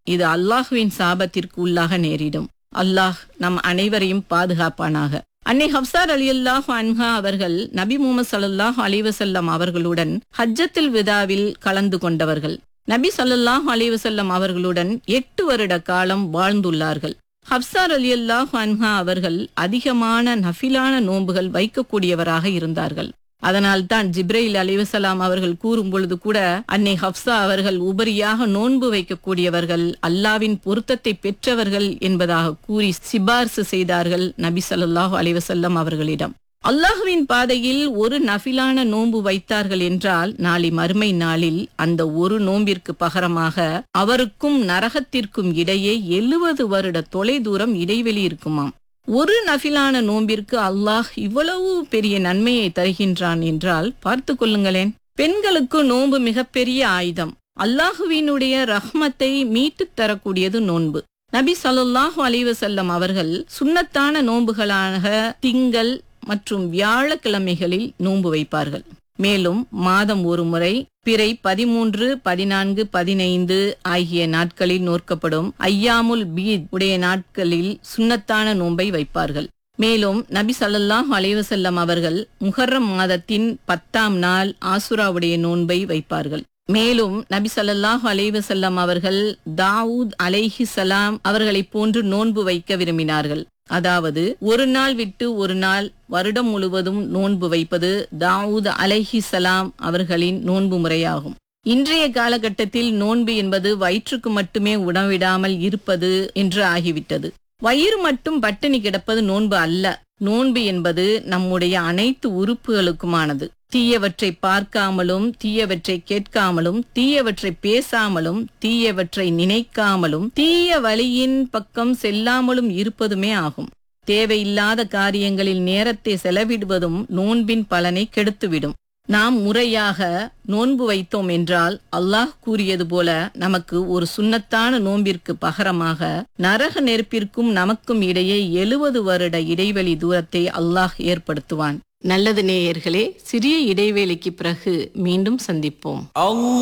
இது அல்லாஹுவின் சாபத்திற்கு உள்ளாக நேரிடும் அல்லாஹ் நம் அனைவரையும் பாதுகாப்பானாக அன்னை ஹப்சார் அலி அல்லாஹ் அன்ஹா அவர்கள் நபி முகமது சல்லாஹ் அலிவசல்லம் அவர்களுடன் ஹஜ்ஜத்தில் விதாவில் கலந்து கொண்டவர்கள் நபி ஸல்லல்லாஹு அலைஹி வஸல்லம் அவர்களுடன் எட்டு வருட காலம் வாழ்ந்துள்ளார்கள் ஹப்சார் அலி அல்லாஹ் அன்ஹா அவர்கள் அதிகமான நஃபிலான நோன்புகள் வைக்கக்கூடியவராக இருந்தார்கள் அதனால்தான் ஜிப்ரைல் அலிவசலாம் அவர்கள் கூறும் பொழுது கூட அன்னை ஹப்சா அவர்கள் உபரியாக நோன்பு வைக்கக்கூடியவர்கள் அல்லாவின் பொருத்தத்தை பெற்றவர்கள் என்பதாக கூறி சிபார்சு செய்தார்கள் நபி ஸல்லல்லாஹு அலைஹி வஸல்லம் அவர்களிடம் அல்லாஹுவின் பாதையில் ஒரு நஃபிலான நோன்பு வைத்தார்கள் என்றால் நாளை மறுமை நாளில் அந்த ஒரு நோம்பிற்கு பகரமாக அவருக்கும் நரகத்திற்கும் இடையே எழுவது வருட தொலைதூரம் இடைவெளி இருக்குமாம் ஒரு நஃபிலான நோம்பிற்கு அல்லாஹ் இவ்வளவு பெரிய நன்மையை தருகின்றான் என்றால் பார்த்து கொள்ளுங்களேன் பெண்களுக்கு நோன்பு மிகப்பெரிய ஆயுதம் அல்லாஹுவினுடைய ரஹ்மத்தை மீட்டுத் தரக்கூடியது நோன்பு நபி ஸல்லல்லாஹு அலைஹி வஸல்லம் அவர்கள் சுன்னத்தான நோன்புகளாக திங்கள் மற்றும் வியாழக்கிழமைகளில் நோன்பு வைப்பார்கள் மேலும் மாதம் ஒரு முறை பிறை பதிமூன்று பதினான்கு பதினைந்து ஆகிய நாட்களில் நோக்கப்படும் ஐயாமுல் பீத் உடைய நாட்களில் சுன்னத்தான நோன்பை வைப்பார்கள் மேலும் நபி ஸல்லல்லாஹு அலைஹி வஸல்லம் அவர்கள் முஹர்ரம் மாதத்தின் பத்தாம் நாள் ஆசுராவுடைய நோன்பை வைப்பார்கள் மேலும் நபி ஸல்லல்லாஹு அலைஹி வஸல்லம் அவர்கள் தாவூத் அலைஹி சலாம் அவர்களைப் போன்று நோன்பு வைக்க விரும்பினார்கள் அதாவது ஒரு நாள் விட்டு ஒரு நாள் வருடம் முழுவதும் நோன்பு வைப்பது தாவூத் அலைஹி சலாம் அவர்களின் நோன்பு முறையாகும் இன்றைய காலகட்டத்தில் நோன்பு என்பது வயிற்றுக்கு மட்டுமே உணவிடாமல் இருப்பது என்று ஆகிவிட்டது வயிறு மட்டும் பட்டினி கிடப்பது நோன்பு அல்ல நோன்பு என்பது நம்முடைய அனைத்து உறுப்புகளுக்குமானது தீயவற்றை பார்க்காமலும் தீயவற்றை கேட்காமலும் தீயவற்றை பேசாமலும் தீயவற்றை நினைக்காமலும் தீய வழியின் பக்கம் செல்லாமலும் இருப்பதுமே ஆகும் தேவையில்லாத காரியங்களில் நேரத்தை செலவிடுவதும் நோன்பின் பலனை கெடுத்துவிடும் நாம் முறையாக நோன்பு வைத்தோம் என்றால் அல்லாஹ் கூறியது போல நமக்கு ஒரு சுன்னத்தான நோன்பிற்கு பகரமாக நரக நெருப்பிற்கும் நமக்கும் இடையே எழுவது வருட இடைவெளி தூரத்தை அல்லாஹ் ஏற்படுத்துவான் நல்லது நேயர்களே சிறிய இடைவேளைக்கு பிறகு மீண்டும் சந்திப்போம் Allah